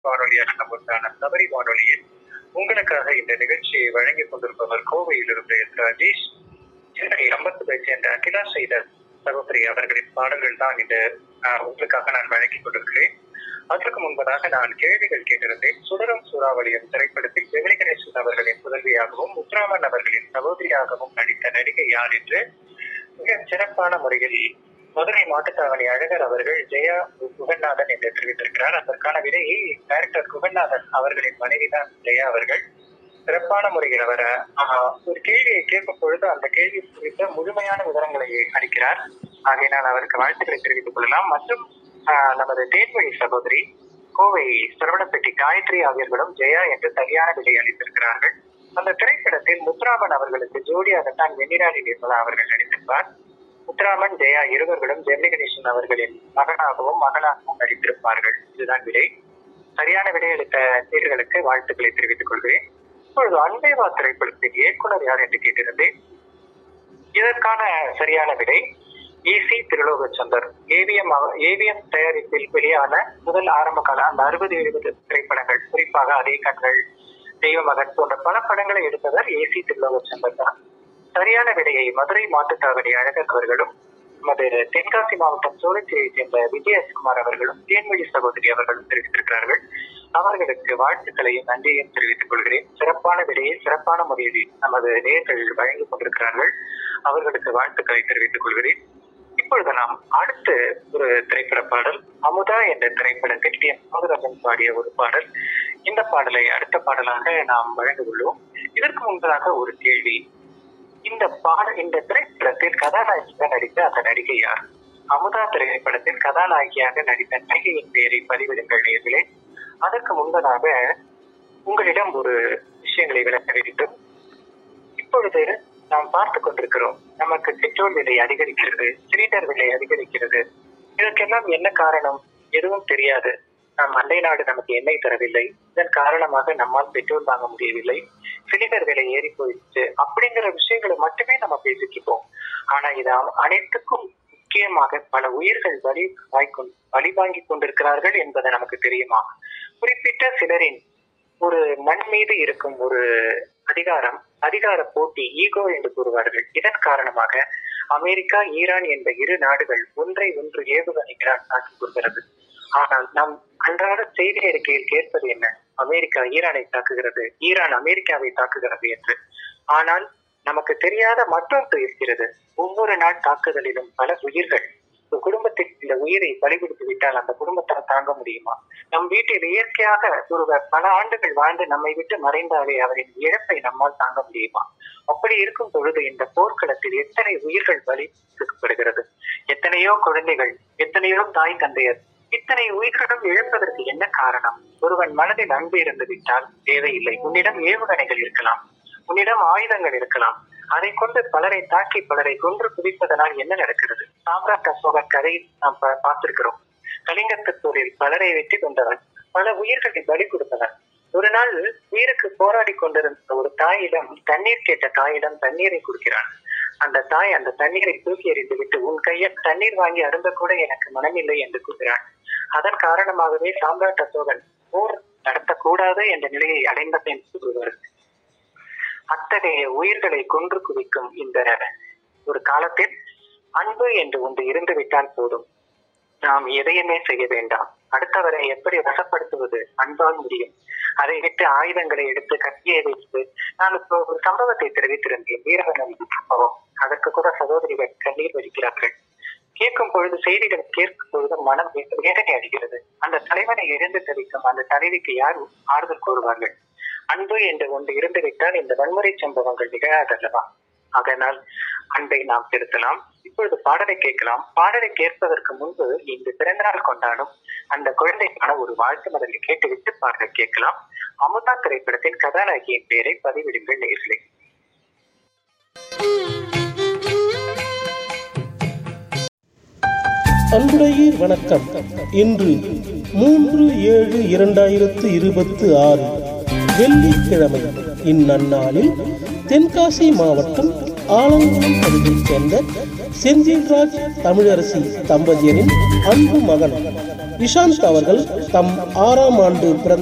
வானொலியாக உண்டான சபரி வானொலியில் உங்களுக்காக இந்த நிகழ்ச்சியை வழங்கிக் கொண்டிருப்பவர் கோவையிலிருந்து எஸ் ராஜேஷ் சென்னை அம்பத்தூரை சேர்ந்த அகிலா செய்தர் சகோதரி அவர்களின் பாடல்கள் தான் இந்த ஆஹ், உங்களுக்காக நான் வழங்கிக் கொண்டிருக்கிறேன் அதற்கு முன்பதாக நான் கேள்விகள் கேட்டிருந்தேன் சுடரும் சூறாவளியும் திரைப்படத்தில் ஜெமினி கணேசன் அவர்களின் புதல்வியாகவும் முத்துராமன் அவர்களின் சகோதரியாகவும் நடித்த நடிகை யார் என்று மிக சிறப்பான முறையில் மதுரை மாட்டுத்தாவணி அழகர் அவர்கள் ஜெயா குகநாதன் என்று தெரிவித்திருக்கிறார் அதற்கான விடையை டைரக்டர் குகநாதன் அவர்களின் மனைவி தான் ஜெயா அவர்கள் சிறப்பான முறையில் அவர் ஆஹ், ஒரு கேள்வியை கேட்கும் பொழுது அந்த கேள்வி குறித்த முழுமையான விவரங்களை அளிக்கிறார் ஆகையினால் அவருக்கு வாழ்த்துக்களை தெரிவித்துக் கொள்ளலாம் மற்றும் ஆஹ், நமது தேன்மொழி சகோதரி கோவை சரவணப்பட்டி காயத்ரி ஆகியோர்களும் ஜெயா என்று சரியான விடை அளித்திருக்கிறார்கள் அந்த திரைப்படத்தில் முத்துராமன் அவர்களுக்கு ஜோடியாகத்தான் வெண்ணிராணி நிர்மலா அவர்கள் நடித்திருப்பார் முத்துராமன் ஜெயா இருவர்களும் ஜெமினி கணேசன் அவர்களின் மகனாகவும் மகளாகவும் நடித்திருப்பார்கள் இதுதான் விடை சரியான விடையளித்த தேர்களுக்கு வாழ்த்துக்களை தெரிவித்துக் கொள்கிறேன் இப்பொழுது அன்பேவா திரைப்படத்தின் இயக்குனர் யார் என்று கேட்டிருந்தேன் இதற்கான சரியான விடை இசி திருலோகச்சந்தர் ஏவிஎம் ஏவிஎம் தயாரிப்பில் வெளியான முதல் ஆரம்ப கால அந்த அறுபது எழுபது திரைப்படங்கள் குறிப்பாக அதே கண்கள் தெய்வமகன் போன்ற பல படங்களை எடுத்தவர் ஏசி திருலோகச்சந்தர் தான் சரியான விடையை மதுரை மாட்டுத்தாவடி அழகர் அவர்களும் நமது தென்காசி மாவட்டம் சோழச்சியை சேர்ந்த விஜயகுமார் அவர்களும் தேன்மொழி சகோதரி அவர்களும் தெரிவித்திருக்கிறார்கள் அவர்களுக்கு வாழ்த்துக்களையும் நன்றியையும் தெரிவித்துக் கொள்கிறேன் சிறப்பான விடையை சிறப்பான முறையில் நமது நேர்கள் வழங்கிக் கொண்டிருக்கிறார்கள் அவர்களுக்கு வாழ்த்துக்களை தெரிவித்துக் கொள்கிறேன் இப்பொழுது நாம் அடுத்து ஒரு திரைப்பட பாடல் அமுதா என்ற திரைப்படத்தில் டி எம் மோகராஜன் பாடிய ஒரு பாடல் இந்த பாடலை அடுத்த பாடலாக நாம் வழங்க உள்ளோம் இதற்கு முன்பதாக ஒரு கேள்வி இந்த பாட இந்த திரைப்படத்தில் கதாநாயகியாக நடித்த அந்த நடிகை யார் அமுதா திரைப்படத்தில் கதாநாயகியாக நடித்த நடிகையின் பெயரை பதிவிடுங்கள் நேர்களே அதற்கு முன்பதாக உங்களிடம் ஒரு விஷயங்களை விளக்க வேண்டும் இப்பொழுது நாம் பார்த்து கொண்டிருக்கிறோம் நமக்கு பெட்ரோல் விலை அதிகரிக்கிறது சிலிண்டர் விலை அதிகரிக்கிறது இதற்கெல்லாம் என்ன காரணம் எதுவும் தெரியாது நம் அண்டை நாடு நமக்கு எண்ணெய் தரவில்லை இதன் காரணமாக நம்மால் பெட்ரோல் வாங்க முடியவில்லை சிலிண்டர் விலை ஏறி போயிடுச்சு அப்படிங்கிற விஷயங்களை மட்டுமே நம்ம பேசிட்டு இருக்கோம் ஆனா இது அ- அனைத்துக்கும் முக்கியமாக பல உயிர்கள் வலி வாய்க்கொண்டு வழி வாங்கி கொண்டிருக்கிறார்கள் என்பது நமக்கு தெரியுமா குறிப்பிட்ட சிலரின் ஒரு மண் மீது இருக்கும் ஒரு அதிகாரம் அதிகார போட்டி ஈகோ என்று கூறுவார்கள் இதன் காரணமாக அமெரிக்கா ஈரான் என்ற இரு நாடுகள் ஒன்றை ஒன்று ஏவுகணைகளால் தாக்கிக் கொள்கிறது ஆனால் நாம் அன்றாட செய்தி அறிக்கையில் கேட்பது என்ன அமெரிக்கா ஈரானை தாக்குகிறது ஈரான் அமெரிக்காவை தாக்குகிறது என்று ஆனால் நமக்கு தெரியாத மற்றொன்று இருக்கிறது ஒவ்வொரு நாள் தாக்குதலிலும் பல உயிர்கள் ஒரு குடும்பத்தில் இந்த உயிரை பலி கொடுத்து விட்டால் அந்த குடும்பத்தால் தாங்க முடியுமா நம் வீட்டில் இயற்கையாக ஒருவர் பல ஆண்டுகள் வாழ்ந்து நம்மை விட்டு மறைந்தாலே அவரின் இழப்பை நம்மால் தாங்க முடியுமா அப்படி இருக்கும் பொழுது இந்த போர்க்களத்தில் எத்தனை உயிர்கள் பலி கொடுக்கப்படுகிறது எத்தனையோ குழந்தைகள் எத்தனையோ தாய் தந்தையர் இத்தனை உயிர்களும் இழப்பதற்கு என்ன காரணம் ஒருவன் மனதில் அன்பு இருந்து விட்டால் தேவையில்லை உன்னிடம் ஏவுகணைகள் இருக்கலாம் உன்னிடம் ஆயுதங்கள் இருக்கலாம் அதை கொண்டு பலரை தாக்கி பலரை கொன்று குவிப்பதனால் என்ன நடக்கிறது சாம்ராட் அசோகர் கதையில் நாம் பா- பார்த்திருக்கிறோம் கலிங்கத்து போரில் பலரை வெற்றி கொண்டவன் பல உயிர்களை பலி கொடுத்தவன் ஒரு நாள் உயிருக்கு போராடி கொண்டிருந்த ஒரு தாயிடம் தண்ணீர் கேட்ட தாயிடம் தண்ணீரை கொடுக்கிறான் அந்த தாய் அந்த தண்ணீரை தூக்கி எறிந்து விட்டு உன் கையில் தண்ணீர் வாங்கி அருந்த கூட எனக்கு மனமில்லை என்று கூறுகிறான் அதன் காரணமாகவே சாம்ராட் அசோகன் போர் நடத்தக்கூடாது என்ற நிலையை அடைந்தது என்று கூறுவார் அத்தகைய உயிர்களை கொன்று குவிக்கும் இந்த ஒரு காலத்தில் அன்பு என்று ஒன்று இருந்து விட்டால் போதும் நாம் எதையுமே செய்ய வேண்டாம் அடுத்தவரை எப்படி வசப்படுத்துவது அன்பால் முடியும் அதை விட்டு ஆயுதங்களை எடுத்து கத்தியை வைத்து நான் இப்போ ஒரு சம்பவத்தை தெரிவித்திருந்தேன் வீரகணன் சம்பவம் அதற்கு கூட சகோதரிகள் கண்ணீர் வடிக்கிறார்கள் கேட்கும் பொழுது செய்திகள் கேட்கும் பொழுது மனம் வே- வேதனை அடைகிறது அந்த தலைவனை இழந்து தவிக்கும் அந்த தலைவிக்கு யார் ஆறுதல் கூறுவார்கள் அன்பு என்று ஒன்று இருந்துவிட்டால் இந்த வன்முறை சம்பவங்கள் நிகழாதல்லவா அதனால் அன்பை நாம் திருத்தலாம் இப்பொழுது பாடலை கேட்கலாம் பாடலை கேட்பதற்கு முன்பு இன்று பிறந்தநாள் கொண்டாடும் அந்த குழந்தைக்கான ஒரு வாழ்த்து மடலை கேட்டுவிட்டு பாடலை கேட்கலாம் அமுதா திரைப்படத்தின் கதாநாயகியின் பெயரை பதிவிடுங்கள் நேர்களே அன்புடையீர் வணக்கம் இன்று மூன்று ஏழு இரண்டாயிரத்து இருபத்து ஆறு வெள்ளிக்கிழமை இந்நன்னாளில் தென்காசி மாவட்டம் ஆலங்குளம் பகுதியைச் சேர்ந்த செந்தில்ராஜ் தமிழரசி தம்பதியரின் அன்பு மகன் இஷாந்த் அவர்கள் தம் ஆறாம் ஆண்டு பிறந்த